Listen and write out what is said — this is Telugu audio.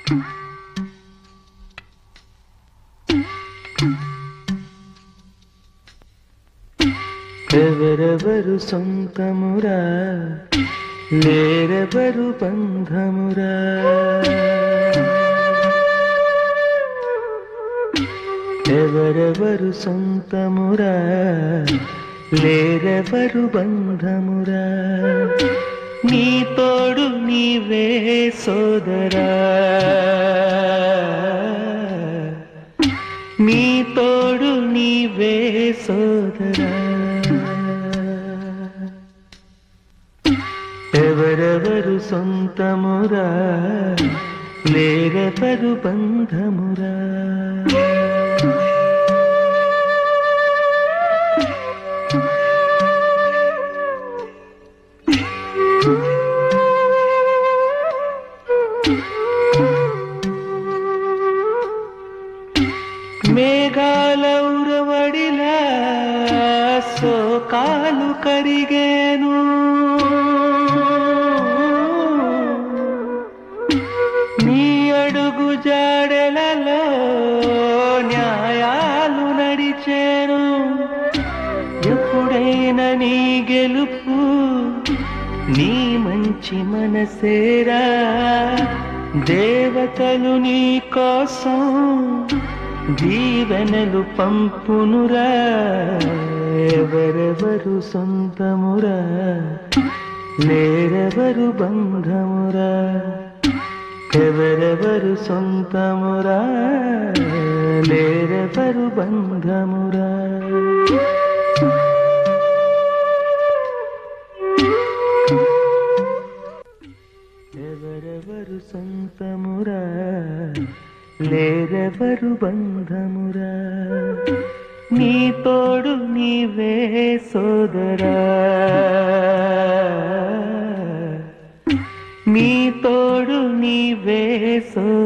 ఎవరెవరు సొంతమురా లేరెవరు బంధమురా ఎవరెవరు సొంతమురా లేరెవరు బంధమురా నీ తోడు నీవే సోదరా నీ తోడు నీవే సోదరా ఎవరెవరు సొంతమురా లేరెవరు బంధమురా మేఘాల ఉరవడిలా సోకాలు కరిగేను నీ అడుగు జాడెలలో న్యాయాలు నడిచేను ఎప్పుడైనా నీ గెలుపు నీ మంచి మనసేరా దేవతలు నీ కోసం దీవెనలు పంపునురా ఎవరెవరు సొంతమురా లేరెవరు బంధమురా ఎవరెవరు సొంతమురా లేరెవరు బంధమురా ఎవరెవరు సొంతమురా లేరెవరు బంధమురా నీ తోడు నీవే సోదరా నీ తోడు నీవే సోదరా